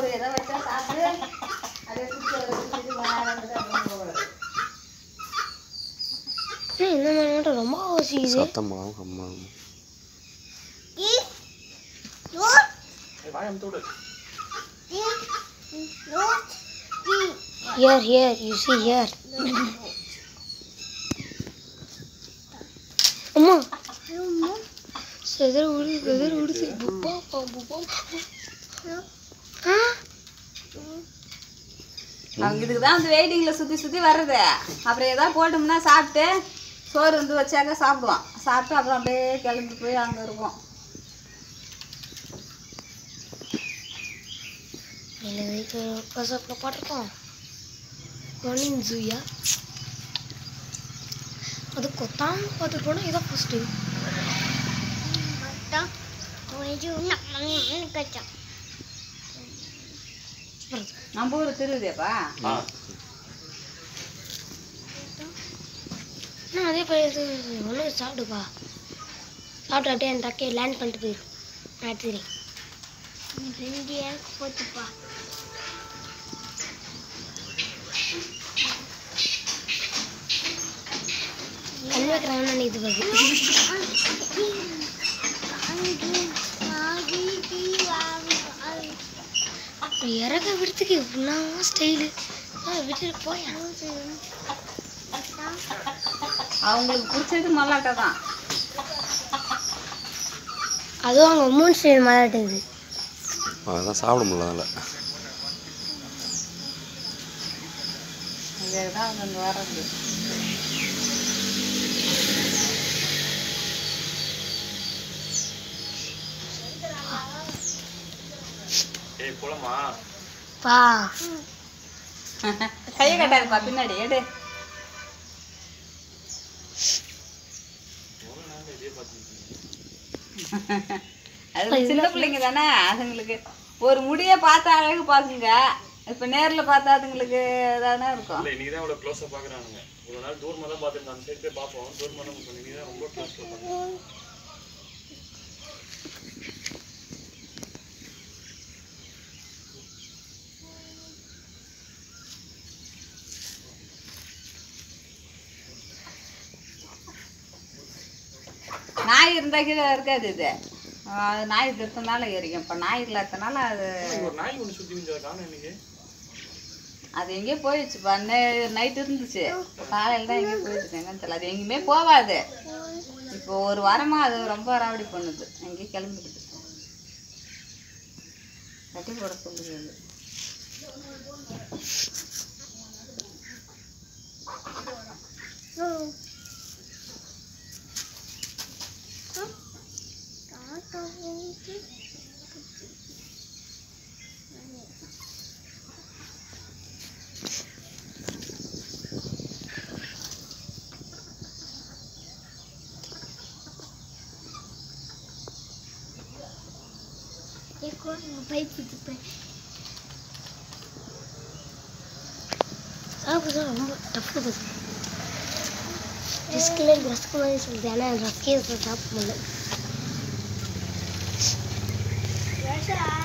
சோறு ஏதோ வச்சா சாப்பிட்டு அப்படியே சுற்றி சுற்றிட்டு விளையாடுறது அப்படின்னு போகிறது ஏய், இந்த மாதிரி மட்டும் ரொம்ப யோசிக்குது சத்தமாக அம்மா here here you see here அம்மா செதற விடுது செதற விடுது புப்பா பா புப்பா ஆ அவங்க இதுக்கு தான் வந்து வெயிட்டிங்கில் சுற்றி சுற்றி வர்றது அப்புறம் ஏதாவது போட்டோம்னா சாப்பிட்டு சோறு வந்து வச்சாக்க சாப்பிடுவான் சாப்பிட்டு அப்புறம் அப்படியே கிளம்பி போய் அங்கே இருக்கும் இல்லை இதுக்கு வாட்ஸ்அப்பில் போட்டிருக்கோம் மார்னிங் ஜூயா அது கொத்தாம பார்த்துட்டு போனால் இதான் ஃபஸ்ட்டு நம்ம ஊர் திருவிதேப்பா நான் அதே போய் இது ஒன்று சாப்பிடுப்பா சாப்பிட்டு அப்படியே அந்த தக்கையை லேண்ட் பண்ணிட்டு போயிடும் நான் எடுத்துக்கிறேன் ரெண்டு ஏருக்கு போச்சுப்பா கண் வைக்கிறாங்கன்னு இது வருது இறக்க விடுறதுக்கு இவ்வளோ ஸ்டைலு விட்டுட்டு போயா அவங்களுக்கு பிடிச்சது மல்லாட்டை தான் அதுவும் அவங்க மூணு ஸ்டைல் மாறாட்டுது அதெல்லாம் சாப்பிட முடியல அதில் இதுக்கு தான் அவங்க அங்கே வர்றது பா கையை கட்டாதுப்பா பின்னாடி எடு அது சின்ன பிள்ளைங்க தானே அதுங்களுக்கு ஒரு முடியை பார்த்தா அழகு பார்க்குங்க இப்போ நேரில் பார்த்தா அதுங்களுக்கு தானே இருக்கும் இல்லை இன்னைக்கு தான் இவ்வளோ க்ளோஸாக பார்க்குறானுங்க இவ்வளோ நாள் தூரமாக தான் பார்த்துருந்தோம் அந்த சைடு போய் பார்ப்போம் தூரமாக தான் பார்ப்போம் இன்னைக்கு தான் ரொம்ப க்ளோஸில் பார்க்குறோம் நாய் இருந்தால் கீழே இருக்காது இது அது நாய் இருக்கிறதுனால ஏறிக்கும் இப்போ நாய் இல்லாதனால அது ஒரு நாய் ஒன்று சுற்றி நிஞ்சா காணும் இன்னைக்கு அது எங்கேயோ போயிடுச்சுப்பா நே நைட் இருந்துச்சு காலையில் தான் எங்கேயோ போயிடுச்சு எங்கன்னு தெரியல அது எங்கேயுமே போகாது இப்போ ஒரு வாரமாக அது ரொம்ப ராவடி பண்ணுது எங்கேயும் கிளம்பிக்கிட்டு கட்டி போட சொல்லுது அது. சாப்பிடுறது ரொம்ப டஃப்பு பஸ் ரிஸ்கில் ரஸ்க் மாதிரி சொல்லுது ஆனால் ரஸ்கே சாப்பிட முடியல